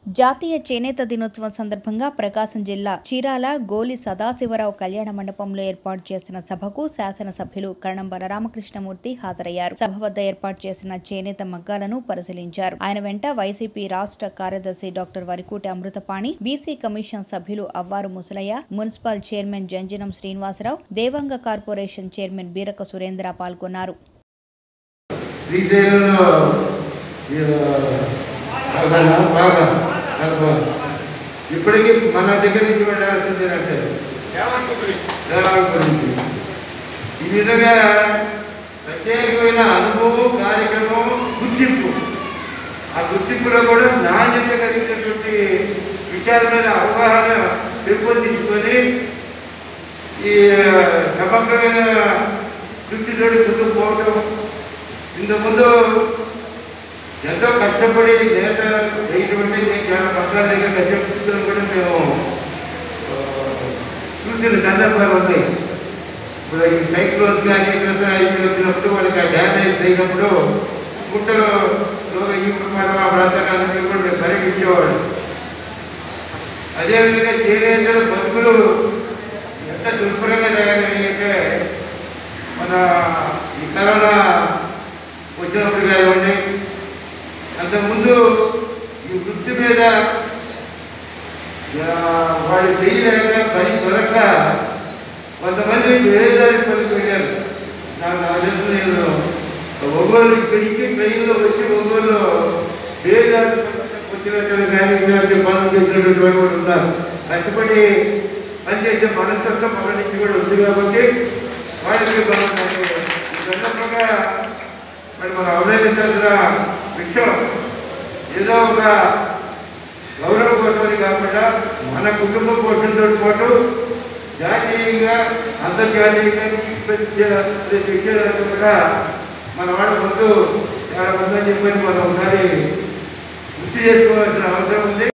జాతీయ చేనేత దినోత్సవం సందర్భంగా ప్రకాశం జిల్లా చీరాల గోలి సదాశివరావు కళ్యాణ మండపంలో ఏర్పాటు చేసిన సభకు శాసనసభ్యులు కరణం బలరామకృష్ణమూర్తి హాజరయ్యారు సభ వద్ద ఏర్పాటు చేసిన చేనేత మగ్గాలను పరిశీలించారు ఆయన వెంట వైసీపీ రాష్ట్ర కార్యదర్శి doctor Varikuti Amruthapani BC commission సభ్యులు అవ్వారు Musalayya municipal chairman Janjanam Srinivasarao Devanga corporation chairman Beeraka Surendra పాల్గొన్నారు శ్రీశైలంలో ఈ, బాగా బాగా బాగా. ఇప్పటికీ మన దగ్గర నుంచి వెళ్ళాల్సింది అంటే దేవాలయం గురించి ఈ విధంగా ప్రత్యేకమైన అనుభవం కార్యక్రమం గుర్తింపు ఆ గుర్తింపులో కూడా నాణ్యత కలిగినటువంటి విషయాల మీద అవగాహన పెంపొందించుకొని ఈ సమగ్రమైన దృష్టితో ముందుకు పోవటం ఇంతకుముందు ఎంతో కష్టపడి నేత చేయటువంటి నేను చాలా పక్కన దగ్గర కష్టపడుతున్న కూడా మేము ఆ, చూసిన సందర్భాలు ఉన్నాయి ఇప్పుడు ఈ సైక్లోన్స్ కానీ ఇతర ఇవి వచ్చినప్పుడు వాళ్ళకి ఆ డ్యామేజ్ అయినప్పుడు గుట్టలో ఈ మనం ఆ ప్రాంతాలన్నీ కూడా మేము పర్యటించేవాడు అదేవిధంగా చేనేతల బతుకులు ఎంత దుర్భరంగా తయారయ్యాయంటే మన ఈ కరోనా వచ్చినప్పుడు కానివ్వండి అంతకుముందు ఈ వృత్తి మీద ఆ, వాళ్ళు చేయలేక పని దొరక్క కొంతమంది వేరే దారి పనికి వెళ్ళారు నాకు నాకు తెలుసు నేను ఒంగోలు ఇక్కడికి ట్రైన్లో వచ్చి ఒంగోలులో వేరే దారి వచ్చినటువంటి కానీ ఇలాంటి పనులు చేసినటువంటి వాళ్ళు కూడా ఉన్నారు కష్టపడి పనిచేసే మనస్తత్వం మన నుంచి కూడా ఉంది కాబట్టి వాళ్ళకి బాగుంటుంది ఈ సందర్భంగా మరి మనం అభినందించాల్సిన విషయం ఏదో ఒక గౌరవం కోసమని కాకుండా మన కుటుంబ పోషణతో పాటు జాతీయంగా అంతర్జాతీయంగా విషయాలను కూడా మన వాళ్ళ ముందు చాలా ముందని చెప్పని మనం ఒకసారి గుర్తు చేసుకోవాల్సిన అవసరం ఉంది